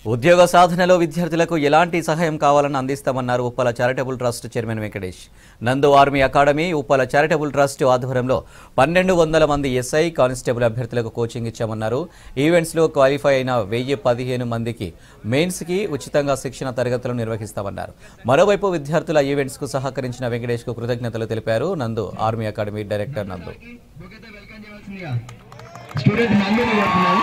ఉద్యోగ సాధనలో విద్యార్థులకు ఎలాంటి సహాయం కావాలని అందిస్తామన్నారు Uppala charitable trust chairman Venkatesh Nandu army academy Uppala charitable trust ఆధ్వర్యంలో పన్నెండు వందల మంది ఎస్ఐ కానిస్టేబుల్ అభ్యర్థులకు కోచింగ్ ఇచ్చామన్నారు ఈవెంట్స్లో క్వాలిఫై అయిన వెయ్యి పదిహేను మందికి మెయిన్స్కి ఉచితంగా శిక్షణ తరగతులు నిర్వహిస్తామన్నారు మరోవైపు విద్యార్థుల ఈవెంట్స్కు సహకరించిన వెంకటేష్కు కృతజ్ఞతలు తెలిపారు Nandu army academy director Nandu student Nandini కోరుతున్నాను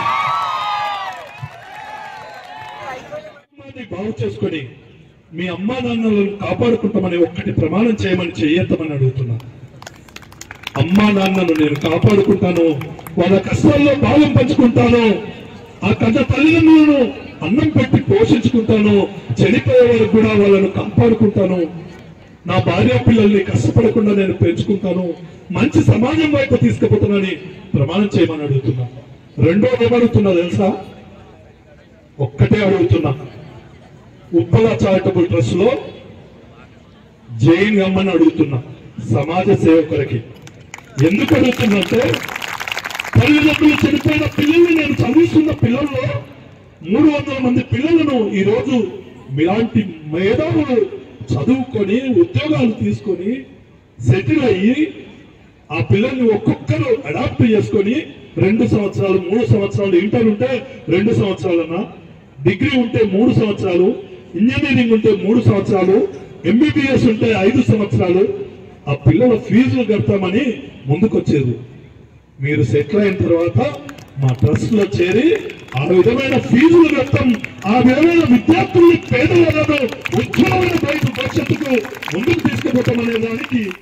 కుటుంబాన్ని బాగు చేసుకొని మీ అమ్మా నాన్నలను కాపాడుకుంటామని ఒక్కటి ప్రమాణం చేయమని చెయ్యొద్దామని అడుగుతున్నా అమ్మా నాన్నను నేను కాపాడుకుంటాను వాళ్ళ కష్టాల్లో భాగం పంచుకుంటాను ఆ కథ తల్లిదండ్రులను అన్నం పెట్టి పోషించుకుంటాను చనిపోయే వరకు కూడా వాళ్ళను కాపాడుకుంటాను నా భార్య పిల్లల్ని కష్టపడకుండా నేను పెంచుకుంటాను మంచి సమాజం వైపు తీసుకుపోతానని ప్రమాణం చేయమని అడుగుతున్నా రెండోది ఏమడుగుతున్నా తెలుసా ఒక్కటే అడుగుతున్నా ఉప్పల చారిటబుల్ ట్రస్ట్ లో జైన్ గమ్మని అడుగుతున్నా సమాజ సేవకులకి ఎందుకు అడుగుతున్నంటే తల్లిదండ్రులు చనిపోయిన పిల్లల్ని నేను చదివిస్తున్న పిల్లల్లో మూడు వందల మంది పిల్లలను ఈ రోజు మీలాంటి మేధావులు చదువుకొని ఉద్యోగాలు తీసుకొని సెటిల్ అయ్యి ఆ పిల్లల్ని ఒక్కొక్కరు అడాప్ట్ చేసుకొని రెండు సంవత్సరాలు మూడు సంవత్సరాలు ఇంటర్ ఉంటే రెండు సంవత్సరాలన్నా డిగ్రీ ఉంటే మూడు సంవత్సరాలు ఇంజనీరింగ్ ఉంటే మూడు సంవత్సరాలు ఎంబీబీఎస్ ఉంటే ఐదు సంవత్సరాలు ఆ పిల్లల ఫీజులు కడతామని ముందుకొచ్చేది మీరు సెటిల్ అయిన తర్వాత మా ట్రస్ట్ లో చేరి ఆ విధమైన ఫీజులు కట్టం ఆ విధమైన విద్యార్థుల్ని పేదలను ఉజ్వలమైన భవిష్యత్తుకు ముందుకు తీసుకుపోతామనే దానికి